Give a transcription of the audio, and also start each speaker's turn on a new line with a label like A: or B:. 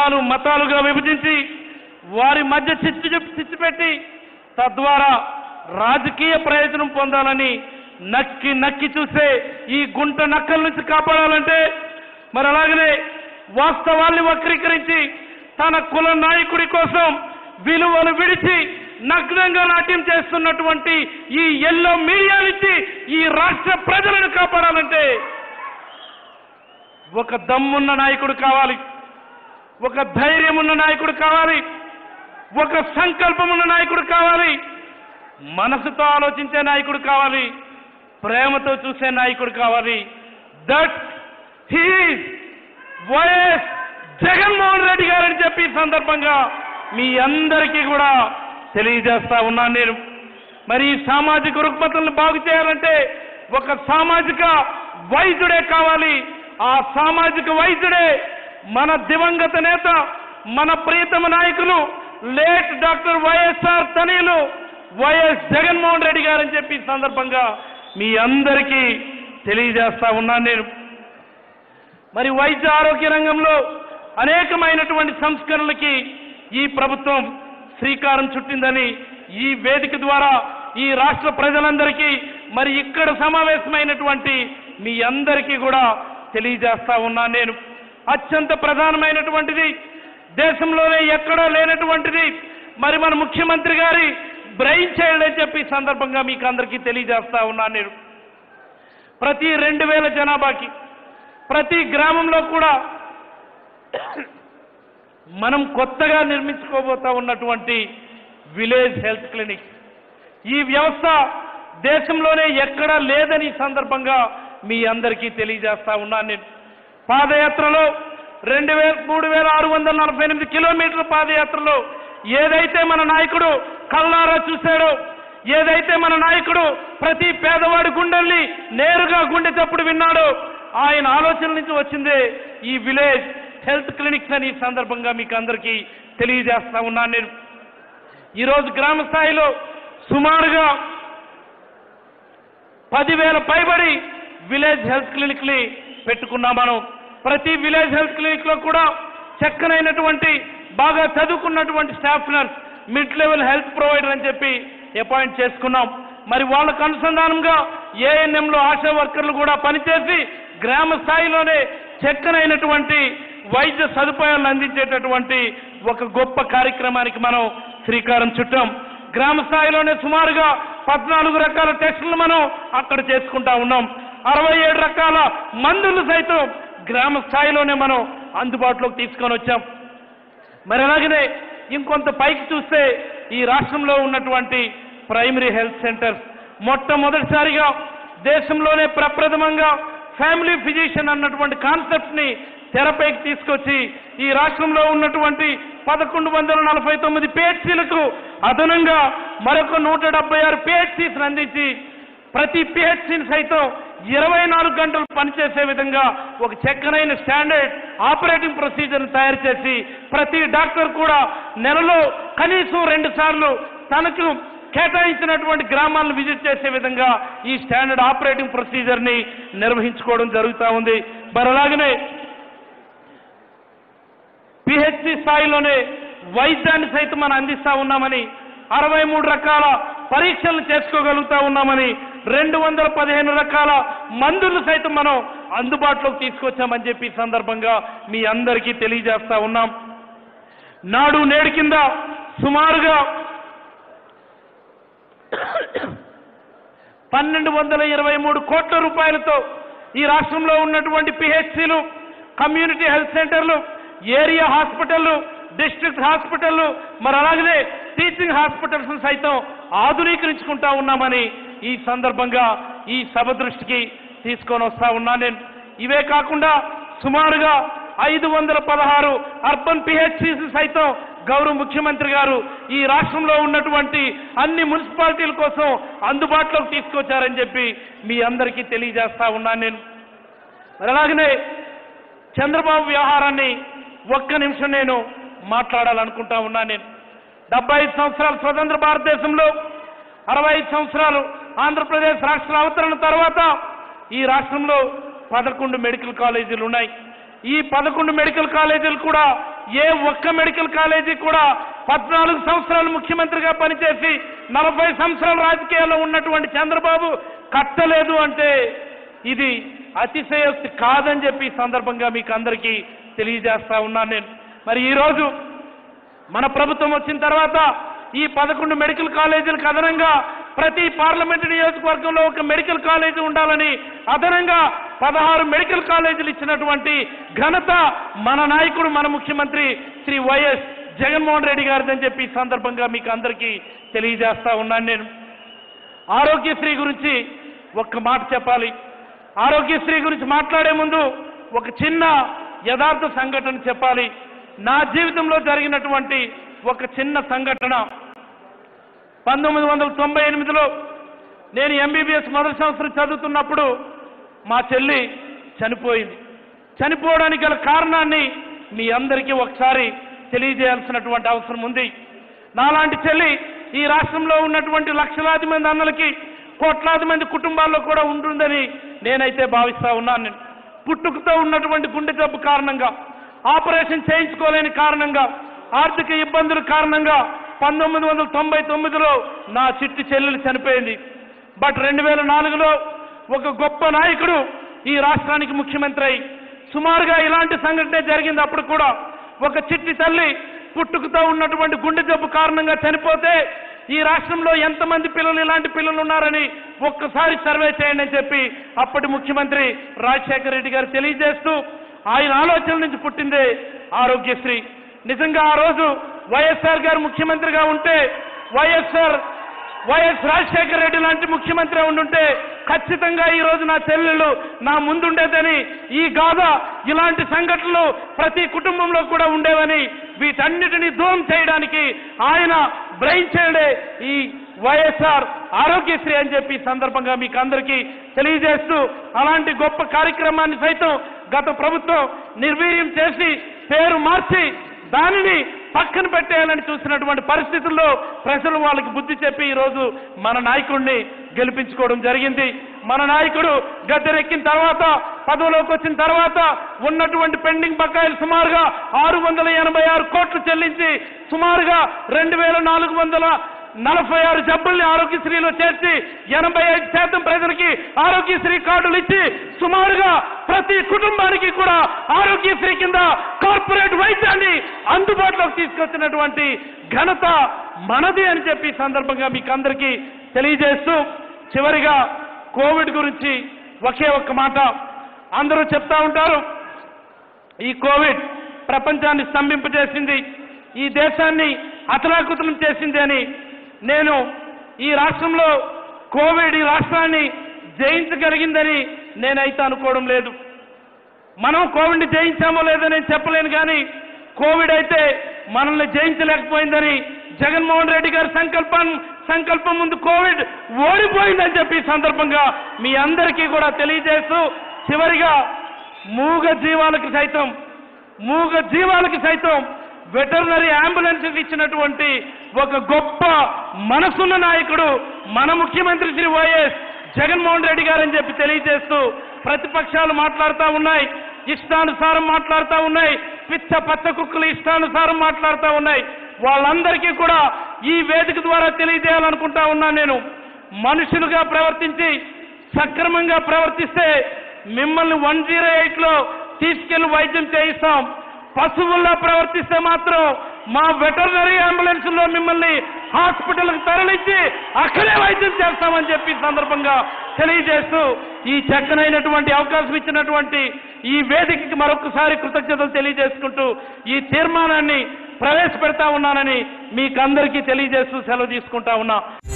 A: కులాలు మతాలుగా విభజించి వారి మధ్య చిచ్చు చిచ్చు పెట్టి తద్వారా రాజకీయ ప్రయోజనం పొందాలని నక్కి నక్కి చూసే ఈ గుంట నక్కల నుంచి కాపాడాలంటే మరి అలాగనే వాస్తవాల్ని వక్రీకరించి తన కుల నాయకుడి కోసం విలువలు విడిచి నగ్నంగా నాట్యం చేస్తున్నటువంటి ఈ ఎల్లో మీడియా నుంచి ఈ రాష్ట్ర ప్రజలను కాపాడాలంటే ఒక దమ్మున్న నాయకుడు కావాలి ఒక ధైర్యం ఉన్న నాయకుడు కావాలి ఒక సంకల్పం ఉన్న నాయకుడు కావాలి మనసుతో ఆలోచించే నాయకుడు కావాలి ప్రేమతో చూసే నాయకుడు కావాలి దట్ హీ వైఎస్ జగన్మోహన్ రెడ్డి గారని చెప్పి ఈ సందర్భంగా మీ అందరికీ కూడా తెలియజేస్తా ఉన్నాను నేను మరి ఈ సామాజిక రుగ్మతలను బాగు చేయాలంటే ఒక సామాజిక వైద్యుడే కావాలి ఆ సామాజిక వైద్యుడే మన దివంగత నేత మన ప్రియతమ నాయకులు లేట్ డాక్టర్ వైఎస్ఆర్ తనయులు వైఎస్ జగన్మోహన్ రెడ్డి గారని చెప్పి ఈ సందర్భంగా మీ అందరికీ తెలియజేస్తా ఉన్నాను నేను మరి వైద్య ఆరోగ్య రంగంలో అనేకమైనటువంటి సంస్కరణలకి ఈ ప్రభుత్వం శ్రీకారం చుట్టిందని ఈ వేదిక ద్వారా ఈ రాష్ట్ర ప్రజలందరికీ మరి ఇక్కడ సమావేశమైనటువంటి మీ అందరికీ కూడా తెలియజేస్తా ఉన్నాను నేను అత్యంత ప్రధానమైనటువంటిది దేశంలోనే ఎక్కడా లేనటువంటిది మరి మన ముఖ్యమంత్రి గారి బ్రెయిన్ చైల్డ్ అని చెప్పి ఈ సందర్భంగా మీకు అందరికీ తెలియజేస్తా ఉన్నాను నేను ప్రతి రెండు వేల జనాభాకి ప్రతి గ్రామంలో కూడా మనం కొత్తగా నిర్మించుకోబోతా ఉన్నటువంటి విలేజ్ హెల్త్ క్లినిక్ ఈ వ్యవస్థ దేశంలోనే ఎక్కడా లేదని ఈ సందర్భంగా మీ అందరికీ తెలియజేస్తా ఉన్నాను నేను పాదయాత్రలో రెండు వేల మూడు వేల ఆరు వందల నలభై ఎనిమిది కిలోమీటర్ల పాదయాత్రలో ఏదైతే మన నాయకుడు కల్లారా చూశాడో ఏదైతే మన నాయకుడు ప్రతి పేదవాడి గుండెల్ని నేరుగా గుండె చప్పుడు విన్నాడో ఆయన ఆలోచన నుంచి వచ్చిందే ఈ విలేజ్ హెల్త్ క్లినిక్స్ అని ఈ సందర్భంగా మీకు అందరికీ తెలియజేస్తా ఉన్నాను నేను ఈరోజు గ్రామ స్థాయిలో సుమారుగా పదివేల పైబడి విలేజ్ హెల్త్ క్లినిక్ని పెట్టుకున్నాం మనం ప్రతి విలేజ్ హెల్త్ క్లినిక్ లో కూడా చక్కనైనటువంటి బాగా చదువుకున్నటువంటి staff nurse mid level health provider అని చెప్పి అపాయింట్ చేసుకున్నాం మరి వాళ్ళకు అనుసంధానంగా ఏఎన్ఎంలో ఆశా వర్కర్లు కూడా పనిచేసి గ్రామ స్థాయిలోనే చక్కనైనటువంటి వైద్య సదుపాయాలను అందించేటటువంటి ఒక గొప్ప కార్యక్రమానికి మనం శ్రీకారం చుట్టాం గ్రామ స్థాయిలోనే సుమారుగా పద్నాలుగు రకాల టెస్టులు మనం అక్కడ చేసుకుంటా ఉన్నాం అరవై ఏడు రకాల మందులు సైతం గ్రామ స్థాయిలోనే మనం అందుబాటులోకి తీసుకొని వచ్చాం మరి అలాగనే ఇంకొంత పైకి చూస్తే ఈ రాష్ట్రంలో ఉన్నటువంటి ప్రైమరీ హెల్త్ సెంటర్స్ మొట్టమొదటిసారిగా దేశంలోనే ప్రప్రథమంగా ఫ్యామిలీ ఫిజిషియన్ అన్నటువంటి కాన్సెప్ట్ ని తెరపైకి తీసుకొచ్చి ఈ రాష్ట్రంలో ఉన్నటువంటి పదకొండు వందల నలభై తొమ్మిది పిహెచ్సీలకు అదనంగా మరొక నూట డెబ్బై ఆరు పిహెచ్సీస్ అందించి ప్రతి పిహెచ్సిని సైతం ఇరవై నాలుగు గంటలు పనిచేసే విధంగా ఒక చక్కనైన స్టాండర్డ్ ఆపరేటింగ్ ప్రొసీజర్ను తయారు చేసి ప్రతి డాక్టర్ కూడా నెలలో కనీసం రెండు సార్లు తనకు కేటాయించినటువంటి గ్రామాలను విజిట్ చేసే విధంగా ఈ స్టాండర్డ్ ఆపరేటింగ్ ప్రొసీజర్ ని నిర్వహించుకోవడం జరుగుతూ ఉంది మరి అలాగనే పిహెచ్సి స్థాయిలోనే వైద్యాన్ని సైతం మనం అందిస్తా ఉన్నామని అరవై మూడు రకాల పరీక్షలు చేసుకోగలుగుతా ఉన్నామని రెండు వందల పదిహేను రకాల మందులు సైతం మనం అందుబాటులోకి తీసుకొచ్చామని చెప్పి ఈ సందర్భంగా మీ అందరికీ తెలియజేస్తా ఉన్నాం నాడు నేడు కింద సుమారుగా పన్నెండు వందల ఇరవై మూడు కోట్ల రూపాయలతో ఈ రాష్ట్రంలో ఉన్నటువంటి పిహెచ్సిలు కమ్యూనిటీ హెల్త్ సెంటర్లు ఏరియా హాస్పిటళ్లు డిస్ట్రిక్ట్ హాస్పిటళ్లు మరి అలాగనే టీచింగ్ హాస్పిటల్స్ సైతం ఆధునీకరించుకుంటా ఉన్నామని ఈ సందర్భంగా ఈ సభ దృష్టికి తీసుకొని వస్తా ఉన్నా నేను ఇవే కాకుండా సుమారుగా ఐదు వందల పదహారు అర్బన్ పిహెచ్సిస్ సైతం గౌరవ ముఖ్యమంత్రి గారు ఈ రాష్ట్రంలో ఉన్నటువంటి అన్ని మున్సిపాలిటీల కోసం అందుబాటులోకి తీసుకొచ్చారని చెప్పి మీ అందరికీ తెలియజేస్తా ఉన్నాను నేను మరి అలాగనే చంద్రబాబు వ్యవహారాన్ని ఒక్క నిమిషం నేను మాట్లాడాలనుకుంటా ఉన్నాను నేను డెబ్బై ఐదు సంవత్సరాలు స్వతంత్ర భారతదేశంలో అరవై ఐదు సంవత్సరాలు ఆంధ్రప్రదేశ్ రాష్ట్ర అవతరణ తర్వాత ఈ రాష్ట్రంలో పదకొండు మెడికల్ కాలేజీలు ఉన్నాయి ఈ పదకొండు మెడికల్ కాలేజీలు కూడా ఏ ఒక్క మెడికల్ కాలేజీ కూడా పద్నాలుగు సంవత్సరాలు ముఖ్యమంత్రిగా పనిచేసి నలభై సంవత్సరాల రాజకీయాల్లో ఉన్నటువంటి చంద్రబాబు కట్టలేదు అంటే ఇది అతిశయోక్తి కాదని చెప్పి ఈ సందర్భంగా మీకు అందరికీ తెలియజేస్తా ఉన్నాను నేను మరి ఈరోజు మన ప్రభుత్వం వచ్చిన తర్వాత ఈ పదకొండు మెడికల్ కాలేజీలకు అదనంగా ప్రతి పార్లమెంటు నియోజకవర్గంలో ఒక మెడికల్ కాలేజీ ఉండాలని అదనంగా పదహారు మెడికల్ కాలేజీలు ఇచ్చినటువంటి ఘనత మన నాయకుడు మన ముఖ్యమంత్రి శ్రీ వైఎస్ జగన్మోహన్ రెడ్డి గారిదని చెప్పి ఈ సందర్భంగా మీకు అందరికీ తెలియజేస్తా ఉన్నాను నేను ఆరోగ్యశ్రీ గురించి ఒక్క మాట చెప్పాలి ఆరోగ్యశ్రీ గురించి మాట్లాడే ముందు ఒక చిన్న యథార్థ సంఘటన చెప్పాలి నా జీవితంలో జరిగినటువంటి ఒక చిన్న సంఘటన పంతొమ్మిది వందల తొంభై ఎనిమిదిలో నేను ఎంబీబీఎస్ మొదటి సంవత్సరం చదువుతున్నప్పుడు మా చెల్లి చనిపోయింది చనిపోవడానికి గల కారణాన్ని మీ అందరికీ ఒకసారి తెలియజేయాల్సినటువంటి అవసరం ఉంది నాలాంటి చెల్లి ఈ రాష్ట్రంలో ఉన్నటువంటి లక్షలాది మంది అన్నలకి కోట్లాది మంది కుటుంబాల్లో కూడా ఉంటుందని నేనైతే భావిస్తా ఉన్నాను నేను పుట్టుకతో ఉన్నటువంటి గుండె జబ్బు కారణంగా ఆపరేషన్ చేయించుకోలేని కారణంగా ఆర్థిక ఇబ్బందుల కారణంగా పంతొమ్మిది వందల తొంభై తొమ్మిదిలో నా చిట్టి చెల్లెలు చనిపోయింది బట్ రెండు వేల నాలుగులో ఒక గొప్ప నాయకుడు ఈ రాష్ట్రానికి ముఖ్యమంత్రి అయి సుమారుగా ఇలాంటి సంఘటన జరిగింది అప్పుడు కూడా ఒక చిట్టి తల్లి పుట్టుకతో ఉన్నటువంటి గుండె జబ్బు కారణంగా చనిపోతే ఈ రాష్ట్రంలో ఎంతమంది పిల్లలు ఇలాంటి పిల్లలు ఉన్నారని ఒక్కసారి సర్వే చేయండి అని చెప్పి అప్పటి ముఖ్యమంత్రి రాజశేఖర రెడ్డి గారు తెలియజేస్తూ ఆయన ఆలోచన నుంచి పుట్టిందే ఆరోగ్యశ్రీ నిజంగా ఆ రోజు వైఎస్ఆర్ గారు ముఖ్యమంత్రిగా ఉంటే వైఎస్ఆర్ వైఎస్ రాజశేఖర రెడ్డి లాంటి ముఖ్యమంత్రి ఉండుంటే ఖచ్చితంగా ఈ రోజు నా చెల్లెళ్ళు నా ముందుండేదని ఈ గాథ ఇలాంటి సంఘటనలు ప్రతి కుటుంబంలో కూడా ఉండేవని వీటన్నిటిని దూరం చేయడానికి ఆయన బ్రెయిన్ చేయడే ఈ వైఎస్ఆర్ ఆరోగ్యశ్రీ అని చెప్పి ఈ సందర్భంగా మీకు అందరికీ తెలియజేస్తూ అలాంటి గొప్ప కార్యక్రమాన్ని సైతం గత ప్రభుత్వం నిర్వీర్యం చేసి పేరు మార్చి దానిని పక్కన పెట్టేయాలని చూసినటువంటి పరిస్థితుల్లో ప్రజలు వాళ్ళకి బుద్ధి చెప్పి ఈరోజు మన నాయకుడిని గెలిపించుకోవడం జరిగింది మన నాయకుడు గద్దెరెక్కిన తర్వాత పదవిలోకి వచ్చిన తర్వాత ఉన్నటువంటి పెండింగ్ బకాయిలు సుమారుగా ఆరు వందల ఎనభై ఆరు కోట్లు చెల్లించి సుమారుగా రెండు వేల నాలుగు వందల నలభై ఆరు జబ్బుల్ని ఆరోగ్యశ్రీలో చేర్చి ఎనభై ఐదు శాతం ప్రజలకి ఆరోగ్యశ్రీ కార్డులు ఇచ్చి సుమారుగా ప్రతి కుటుంబానికి కూడా ఆరోగ్యశ్రీ కింద కార్పొరేట్ వైద్యాన్ని అందుబాటులోకి తీసుకొచ్చినటువంటి ఘనత మనది అని చెప్పి ఈ సందర్భంగా మీకు అందరికీ తెలియజేస్తూ చివరిగా కోవిడ్ గురించి ఒకే ఒక్క మాట అందరూ చెప్తా ఉంటారు ఈ కోవిడ్ ప్రపంచాన్ని స్తంభింపజేసింది ఈ దేశాన్ని అతలాకుతలం చేసింది అని నేను ఈ రాష్ట్రంలో కోవిడ్ ఈ రాష్ట్రాన్ని జయించగలిగిందని నేనైతే అనుకోవడం లేదు మనం కోవిడ్ని జయించామో లేదో నేను చెప్పలేను కానీ కోవిడ్ అయితే మనల్ని జయించలేకపోయిందని జగన్మోహన్ రెడ్డి గారి సంకల్పం సంకల్పం ముందు కోవిడ్ ఓడిపోయిందని చెప్పి ఈ సందర్భంగా మీ అందరికీ కూడా తెలియజేస్తూ చివరిగా మూగ జీవాలకు సైతం మూగ జీవాలకు సైతం వెటర్నరీ అంబులెన్స్ ఇచ్చినటువంటి ఒక గొప్ప మనసున్న నాయకుడు మన ముఖ్యమంత్రి శ్రీ వైఎస్ జగన్మోహన్ రెడ్డి గారని చెప్పి తెలియజేస్తూ ప్రతిపక్షాలు మాట్లాడుతూ ఉన్నాయి ఇష్టానుసారం మాట్లాడుతూ ఉన్నాయి పిచ్చ పచ్చ కుక్కలు ఇష్టానుసారం మాట్లాడుతూ ఉన్నాయి వాళ్ళందరికీ కూడా ఈ వేదిక ద్వారా తెలియజేయాలనుకుంటా ఉన్నాను నేను మనుషులుగా ప్రవర్తించి సక్రమంగా ప్రవర్తిస్తే మిమ్మల్ని వన్ జీరో ఎయిట్ లో తీసుకెళ్లి వైద్యం చేయిస్తాం పశువుల్లా ప్రవర్తిస్తే మాత్రం మా వెటర్నరీ అంబులెన్స్ లో మిమ్మల్ని హాస్పిటల్కి తరలించి అక్కడే వైద్యం చేస్తామని చెప్పి ఈ సందర్భంగా తెలియజేస్తూ ఈ చక్కనైనటువంటి అవకాశం ఇచ్చినటువంటి ఈ వేదికకి మరొకసారి కృతజ్ఞతలు తెలియజేసుకుంటూ ఈ తీర్మానాన్ని ప్రవేశపెడతా ఉన్నానని మీకందరికీ తెలియజేస్తూ సెలవు తీసుకుంటా ఉన్నా